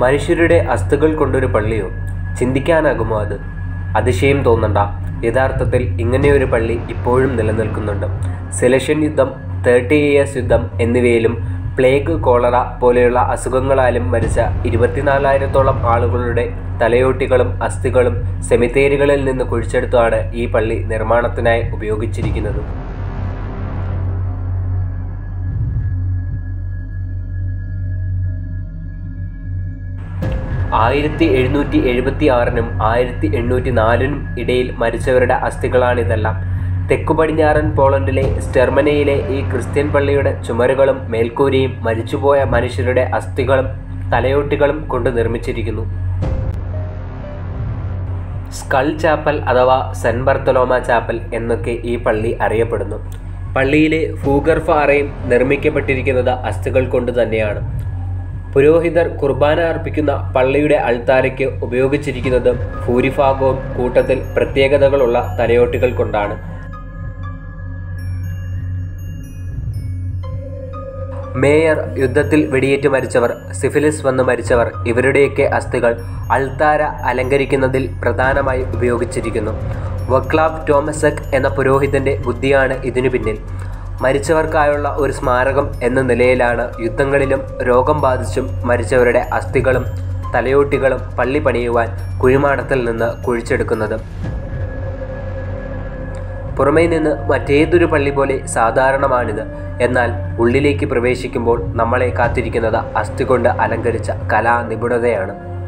മനുഷ്യരുടെ അസ്ഥികൾ കൊണ്ടൊരു പള്ളിയോ ചിന്തിക്കാനാകുമോ അത് അതിശയം തോന്നണ്ട യഥാർത്ഥത്തിൽ ഇങ്ങനെയൊരു പള്ളി ഇപ്പോഴും നിലനിൽക്കുന്നുണ്ട് സെലഷ്യൻ യുദ്ധം തേർട്ടി ഇയേഴ്സ് യുദ്ധം എന്നിവയിലും പ്ലേഗ് കോളറ പോലെയുള്ള അസുഖങ്ങളാലും മരിച്ച ഇരുപത്തിനാലായിരത്തോളം ആളുകളുടെ തലയോട്ടികളും അസ്ഥികളും സെമിത്തേരികളിൽ നിന്ന് കുഴിച്ചെടുത്താണ് ഈ പള്ളി നിർമ്മാണത്തിനായി ഉപയോഗിച്ചിരിക്കുന്നത് ആയിരത്തി എഴുന്നൂറ്റി എഴുപത്തി ആറിനും ആയിരത്തി എണ്ണൂറ്റി നാലിനും ഇടയിൽ മരിച്ചവരുടെ അസ്ഥികളാണിതെല്ലാം തെക്കു പടിഞ്ഞാറൻ പോളണ്ടിലെ സ്റ്റെർമനയിലെ ഈ ക്രിസ്ത്യൻ പള്ളിയുടെ ചുമരുകളും മേൽക്കൂരയും മരിച്ചുപോയ മനുഷ്യരുടെ അസ്ഥികളും തലയോട്ടികളും കൊണ്ട് നിർമ്മിച്ചിരിക്കുന്നു സ്കൾ ചാപ്പൽ അഥവാ സെൻറ്റ് ബർത്തലോമ ചാപ്പൽ എന്നൊക്കെ ഈ പള്ളി അറിയപ്പെടുന്നു പള്ളിയിലെ ഭൂഗർഭ അറയും നിർമ്മിക്കപ്പെട്ടിരിക്കുന്നത് അസ്ഥികൾ കൊണ്ട് തന്നെയാണ് പുരോഹിതർ കുർബാന അർപ്പിക്കുന്ന പള്ളിയുടെ അൾത്താരയ്ക്ക് ഉപയോഗിച്ചിരിക്കുന്നത് ഭൂരിഭാഗവും കൂട്ടത്തിൽ പ്രത്യേകതകളുള്ള തലയോട്ടികൾ കൊണ്ടാണ് മേയർ യുദ്ധത്തിൽ വെടിയേറ്റ് മരിച്ചവർ സിഫിലിസ് വന്ന് മരിച്ചവർ ഇവരുടെയൊക്കെ അസ്ഥികൾ അൾത്താര അലങ്കരിക്കുന്നതിൽ പ്രധാനമായി ഉപയോഗിച്ചിരിക്കുന്നു വക്ലാവ് ടോമസക് എന്ന പുരോഹിതന്റെ ബുദ്ധിയാണ് ഇതിനു പിന്നിൽ മരിച്ചവർക്കായുള്ള ഒരു സ്മാരകം എന്ന നിലയിലാണ് യുദ്ധങ്ങളിലും രോഗം ബാധിച്ചും മരിച്ചവരുടെ അസ്ഥികളും തലയോട്ടികളും പള്ളി പണിയുവാൻ കുഴിമാടത്തിൽ നിന്ന് കുഴിച്ചെടുക്കുന്നത് പുറമേ നിന്ന് മറ്റേതൊരു പള്ളി പോലെ സാധാരണമാണിത് എന്നാൽ ഉള്ളിലേക്ക് പ്രവേശിക്കുമ്പോൾ നമ്മളെ കാത്തിരിക്കുന്നത് അസ്ഥി കൊണ്ട് അലങ്കരിച്ച കലാനിപുണതയാണ്